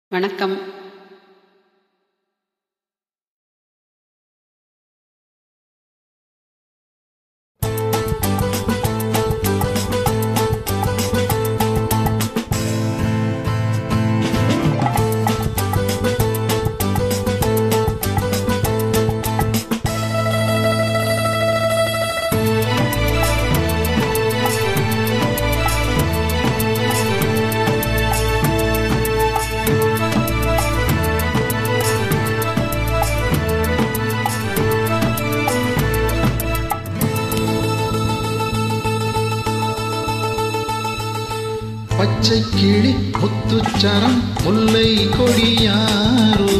வணக்கம் பச்சை கிளி முத்துச்சரம் முல்லை கொடியாரோ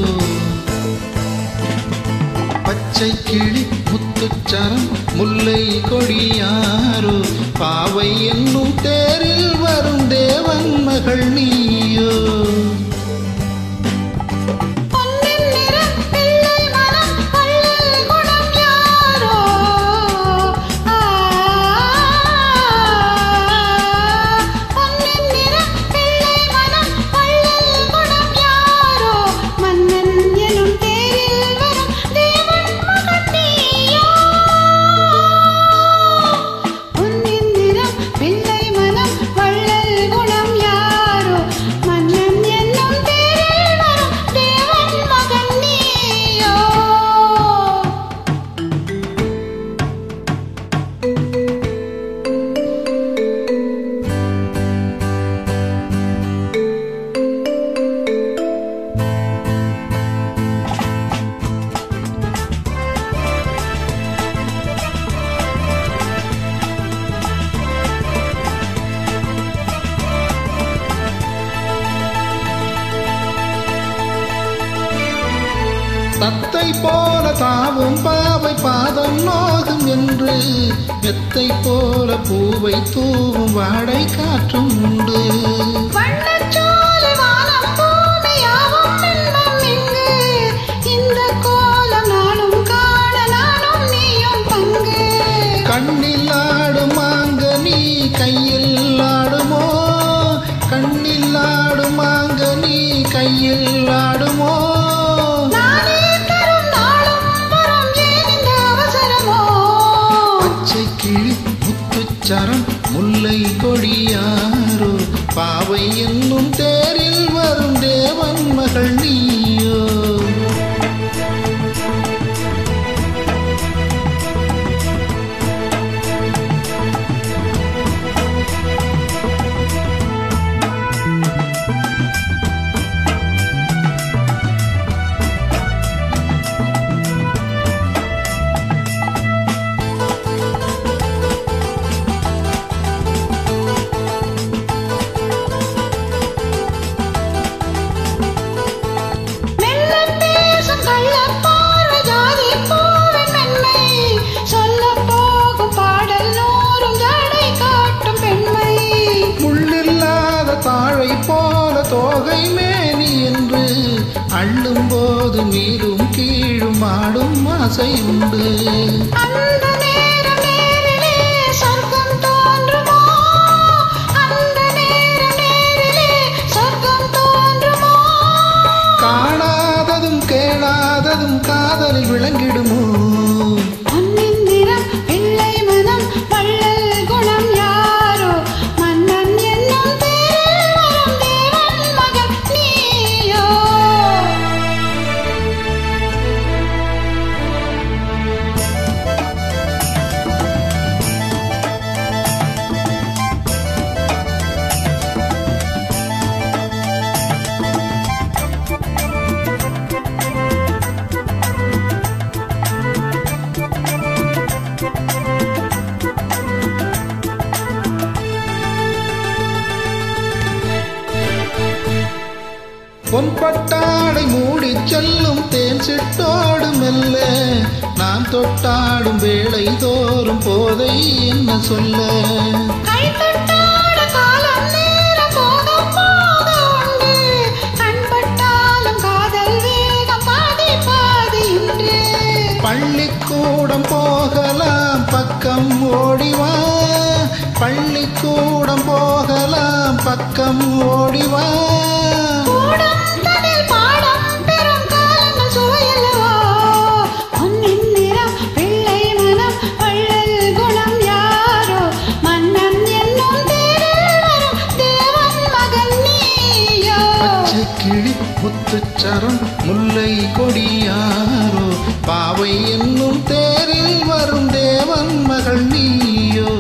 பச்சை கிளி முத்துச்சரம் முல்லை கொடியாரோ பாவை என்னும் தேரில் வரும் தேவன் மகள் நீயோ பொன்னின் நிறம் பிள்ளை மனம் வள்ளல் குணம் யாரோ ஆ பொன்னின் நிறம் பிள்ளை மனம் வள்ளல் குணம் யாரோ மன்னன் எனும் தேரில் வரும் தேவன் மகன் நீயோ பொன்னின் நிறம் பிள்ளை மனம் வள்ளல் குணம் யாரோ மன்னன் என்னும் தேரில் வரும் தேவன் மகன் நீயோ தத்தை போல தாவும் பாவை பாதம் நோகும் என்று மெத்தை போல பூவை தூவும் வாடை காற்றும் உண்டு வண்ணச்சோலை வானம் பூமி யாவும் இன்பம் இங்கு இந்த கோலம் நானும் காண நானும் நீயும் பங்கு கண்ணில் ஆடும் மாங்க நீ கையில் ஆடுமோ கண்ணில் ஆடும் மாங்க நீ கையில் ஆடுமோ நானே தரும் நாளும் வரும் ஏன் இந்த அவசரமோ பச்சை கிளி முத்துச்சரம் முல்லை கொடியாரோ பாவை என்னும் தேரில் வரும் தேவன் மகள் நீயோ மெல்லப் பேசும் கள்ளப் பார்வை ஜாதி பூவின் மென்மை சொல்லப் போகும் பாடல் நூறும் ஜடை காட்டும் பெண்மை முள்ளில்லாத தாழை போல தோகை மேனி என்று அள்ளும் போது மீதும் கீழும் ஆடும் ஆசை உண்டு அந்த நேரம் நேரிலே சொர்க்கம் தோன்றுமோ அந்த நேரம் நேரிலே சொர்க்கம் தோன்றுமோ காணாததும் கேளாததும் காதலில் விளங்கிடுமோ பொன்னின் நிறம் பிள்ளை மனம் வள்ளல் குணம் யாரோ மன்னன் என்னும் பேரில் வரும் தேவன் மகன் நீயோ பொன்பட்டாடை மூடிச் செல்லும் தேன் சிட்டோடு மெல்ல நான் தொட்டாடும் வேளை தோறும் போதை என்ன சொல்ல கைப்பட்டாட காலம் நேரம் போக போக உண்டு கண்பட்டாலும் காதல் வேகம் பாதி பாதி இன்று பள்ளிக்கூடம் போகலாம் பக்கம் ஓடிவா பள்ளிக்கூடம் போகலாம் பக்கம் ஓடிவா கூடம் தனி பாவை என்னும் தேரில் வரும் தேவன் மகள் நீயோ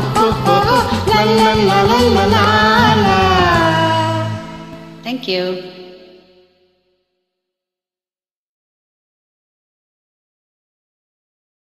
Thank you.